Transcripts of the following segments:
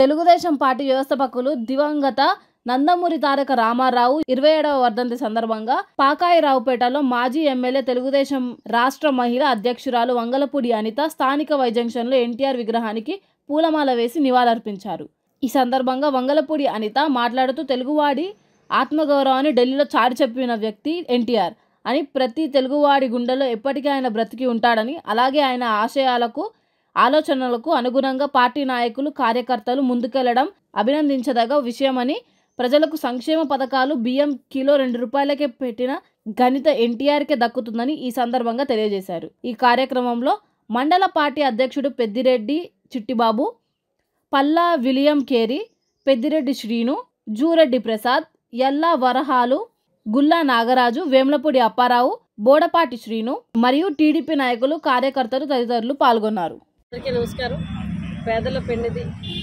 Telugu Desam party వ్యవస్థాపకులు దివంగత నందమూరి తారక రామారావు ఇరవై ఏడవ వర్ధంతి సందర్భంగా పాకాయిరావుపేటలో మాజీ ఎమ్మెల్యే తెలుగుదేశం రాష్ట్ర మహిళా అధ్యక్షురాలు వంగలపూడి అనిత స్థానిక వైజంక్షన్లో ఎన్టీఆర్ విగ్రహానికి పూలమాల వేసి నివాళులర్పించారు ఈ సందర్భంగా వంగలపూడి అనిత మాట్లాడుతూ తెలుగువాడి ఆత్మగౌరవాన్ని ఢిల్లీలో చాటి చెప్పిన వ్యక్తి ఎన్టీఆర్ అని ప్రతి తెలుగువాడి గుండెలో ఎప్పటికీ ఆయన బ్రతికి ఉంటాడని అలాగే ఆయన ఆశయాలకు ఆలోచనలకు అనుగుణంగా పార్టీ నాయకులు కార్యకర్తలు ముందుకెళ్లడం అభినందించదగ విషయమని ప్రజలకు సంక్షేమ పథకాలు బియ్యం కిలో రెండు రూపాయలకే పెట్టిన ఘనిత ఎన్టీఆర్కే దక్కుతుందని ఈ సందర్భంగా తెలియజేశారు ఈ కార్యక్రమంలో మండల పార్టీ అధ్యక్షుడు పెద్దిరెడ్డి చిట్టిబాబు పల్లా విలియం కేరి పెద్దిరెడ్డి శ్రీను జూరెడ్డి ప్రసాద్ ఎల్లా వరహాలు గుల్లా నాగరాజు వేములపూడి అప్పారావు బోడపాటి శ్రీను మరియు టీడీపీ నాయకులు కార్యకర్తలు తదితరులు పాల్గొన్నారు అందరికీ నమస్కారం పేదల పెన్నిది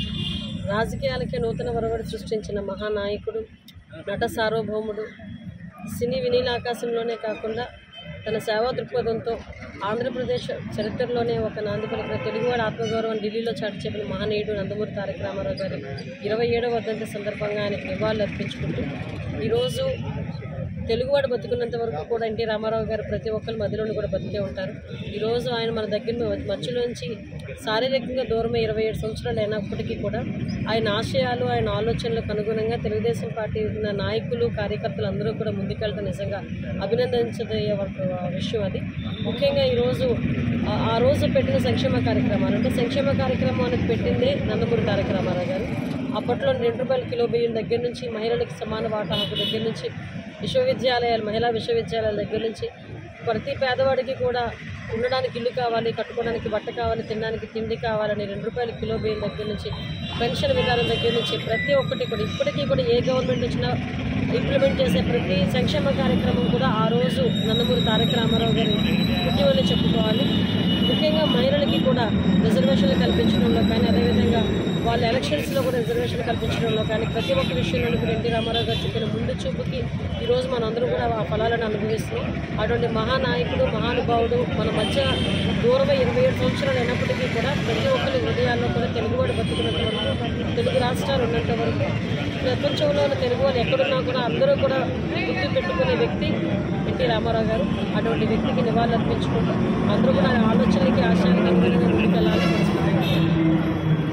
రాజకీయాలకే నూతన వరవడి సృష్టించిన మహానాయకుడు నట సార్వభౌముడు సినీ వినీల ఆకాశంలోనే కాకుండా తన సేవా దృక్పథంతో ఆంధ్రప్రదేశ్ చరిత్రలోనే ఒక నాంది పలికిన తెలుగువాడి ఆత్మగౌరవం ఢిల్లీలో చాటి చెప్పిన మహనీయుడు నందమూరి తారక రామారావు గారి ఇరవై ఏడవ వర్ధంతి సందర్భంగా ఆయనకు నివాళులు అర్పించుకుంటూ ఈరోజు తెలుగువాడు బతుకున్నంత వరకు కూడా ఎన్టీ రామారావు గారు ప్రతి ఒక్కరి మధ్యలోనూ కూడా బతికే ఉంటారు ఈరోజు ఆయన మన దగ్గర మధ్యలోంచి శారీరకంగా దూరమై ఇరవై ఏడు సంవత్సరాలు అయినప్పటికీ కూడా ఆయన ఆశయాలు ఆయన ఆలోచనలకు అనుగుణంగా తెలుగుదేశం పార్టీ ఉన్న నాయకులు కార్యకర్తలు అందరూ కూడా ముందుకెళ్ళడం నిజంగా అభినందించదయ్యే విషయం అది ముఖ్యంగా ఈరోజు ఆ- ఆ రోజు పెట్టిన సంక్షేమ కార్యక్రమాలు అంటే సంక్షేమ కార్యక్రమం అనేది పెట్టిందే నందమూరి తారక రామారావు గారు అప్పట్లో రెండు రూపాయల కిలో బియ్యం దగ్గర నుంచి మహిళలకు సమాన వాటా హక్కు దగ్గర నుంచి విశ్వవిద్యాలయాలు మహిళా విశ్వవిద్యాలయాల దగ్గర నుంచి ప్రతి పేదవాడికి కూడా ఉండడానికి ఇల్లు కావాలి కట్టుకోవడానికి బట్ట కావాలి తినడానికి తిండి కావాలని రెండు రూపాయల కిలో బియ్యం దగ్గర నుంచి పెన్షన్ విధానం దగ్గర నుంచి ప్రతి ఒక్కటి కూడా ఇప్పటికీ కూడా ఏ గవర్నమెంట్ వచ్చినా ఇంప్లిమెంట్ చేసే ప్రతి సంక్షేమ కార్యక్రమం కూడా ఆ రోజు నందమూరి తారక రామారావు గారి ముఖ్యమని చెప్పుకోవాలి ముఖ్యంగా మహిళలకి కూడా రిజర్వేషన్లు కల్పించడంలో కానీ అదేవిధంగా వాళ్ళ ఎలక్షన్స్లో కూడా రిజర్వేషన్ కల్పించడంలో కానీ ప్రతి ఒక్క విషయంలో కూడా ఎన్టీ రామారావు గారు చెప్పిన ముందు చూపుకి ఈరోజు మనందరూ కూడా ఆ ఫలాలను అనుభవిస్తున్నాం అటువంటి మహానాయకుడు మహానుభావుడు మన మధ్య దూరమై ఇరవై ఏడు సంవత్సరాలు అయినప్పటికీ కూడా ప్రతి ఒక్కరి హృదయాల్లో కూడా తెలుగువాడు బతుకున్నంత వరకు తెలుగు రాష్ట్రాలు ఉన్నంత వరకు ప్రపంచంలో ఉన్న తెలుగు వాళ్ళు ఎక్కడున్నా కూడా అందరూ కూడా గుర్తు పెట్టుకునే వ్యక్తి ఎన్టీ రామారావు గారు అటువంటి వ్యక్తికి నివాళులు అర్పించుకుంటూ అందరూ కూడా ఆయన ఆలోచనలకి ఆశయాలకి అనుగుణంగా ముందుకెళ్ళాలని మనస్ఫూర్తిగా